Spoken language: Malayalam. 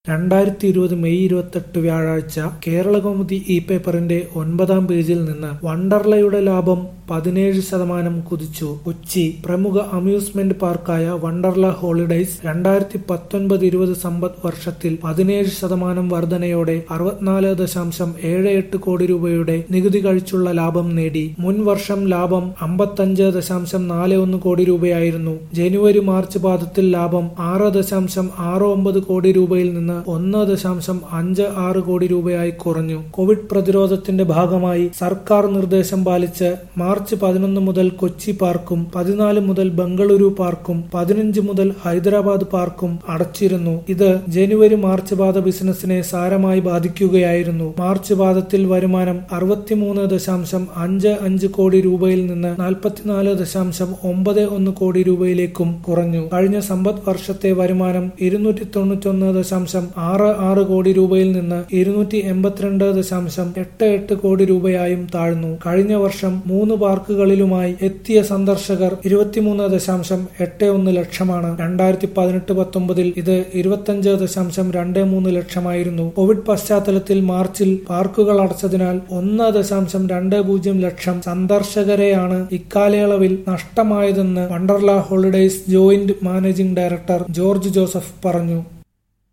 രണ്ടായിരത്തി ഇരുപത് മെയ് ഇരുപത്തെട്ട് വ്യാഴാഴ്ച കേരളകൗമുദി ഇ പേപ്പറിന്റെ ഒൻപതാം പേജിൽ നിന്ന് വണ്ടർലയുടെ ലാഭം പതിനേഴ് ശതമാനം കുതിച്ചു കൊച്ചി പ്രമുഖ അമ്യൂസ്മെന്റ് പാർക്കായ വണ്ടർല ഹോളിഡേയ്സ് രണ്ടായിരത്തി പത്തൊൻപത് ഇരുപത് സമ്പദ് വർഷത്തിൽ പതിനേഴ് ശതമാനം വർധനയോടെ അറുപത്തിനാല് ദശാംശം ഏഴ് എട്ട് കോടി രൂപയുടെ നികുതി കഴിച്ചുള്ള ലാഭം നേടി മുൻ വർഷം ലാഭം അമ്പത്തഞ്ച് ദശാംശം നാല് ഒന്ന് കോടി രൂപയായിരുന്നു ജനുവരി മാർച്ച് പാദത്തിൽ ലാഭം ആറ് ദശാംശം ആറ് ഒമ്പത് കോടി രൂപയിൽ നിന്ന് ഒന്ന് ദശാംശം അഞ്ച് ആറ് കോടി രൂപയായി കുറഞ്ഞു കോവിഡ് പ്രതിരോധത്തിന്റെ ഭാഗമായി സർക്കാർ നിർദ്ദേശം പാലിച്ച് മാർച്ച് പതിനൊന്ന് മുതൽ കൊച്ചി പാർക്കും പതിനാല് മുതൽ ബംഗളൂരു പാർക്കും പതിനഞ്ച് മുതൽ ഹൈദരാബാദ് പാർക്കും അടച്ചിരുന്നു ഇത് ജനുവരി മാർച്ച് പാത ബിസിനസിനെ സാരമായി ബാധിക്കുകയായിരുന്നു മാർച്ച് പാദത്തിൽ വരുമാനം അറുപത്തിമൂന്ന് ദശാംശം അഞ്ച് അഞ്ച് കോടി രൂപയിൽ നിന്ന് നാൽപ്പത്തിനാല് ദശാംശം ഒമ്പത് ഒന്ന് കോടി രൂപയിലേക്കും കുറഞ്ഞു കഴിഞ്ഞ സമ്പദ് വർഷത്തെ വരുമാനം ഇരുന്നൂറ്റി തൊണ്ണൂറ്റൊന്ന് ദശാംശം ആറ് ആറ് കോടി രൂപയിൽ നിന്ന് ഇരുന്നൂറ്റി എൺപത്തിരണ്ട് ദശാംശം എട്ട് എട്ട് കോടി രൂപയായും താഴ്ന്നു കഴിഞ്ഞ വർഷം മൂന്ന് പാർക്കുകളിലുമായി എത്തിയ സന്ദർശകർ ഇരുപത്തിമൂന്ന് ദശാംശം എട്ട് ഒന്ന് ലക്ഷമാണ് രണ്ടായിരത്തി പതിനെട്ട് പത്തൊമ്പതിൽ ഇത് ഇരുപത്തഞ്ച് ദശാംശം രണ്ട് മൂന്ന് ലക്ഷമായിരുന്നു കോവിഡ് പശ്ചാത്തലത്തിൽ മാർച്ചിൽ പാർക്കുകൾ അടച്ചതിനാൽ ഒന്ന് ദശാംശം രണ്ട് പൂജ്യം ലക്ഷം സന്ദർശകരെയാണ് ഇക്കാലയളവിൽ നഷ്ടമായതെന്ന് Wonderla holidays joint managing director George Joseph പറഞ്ഞു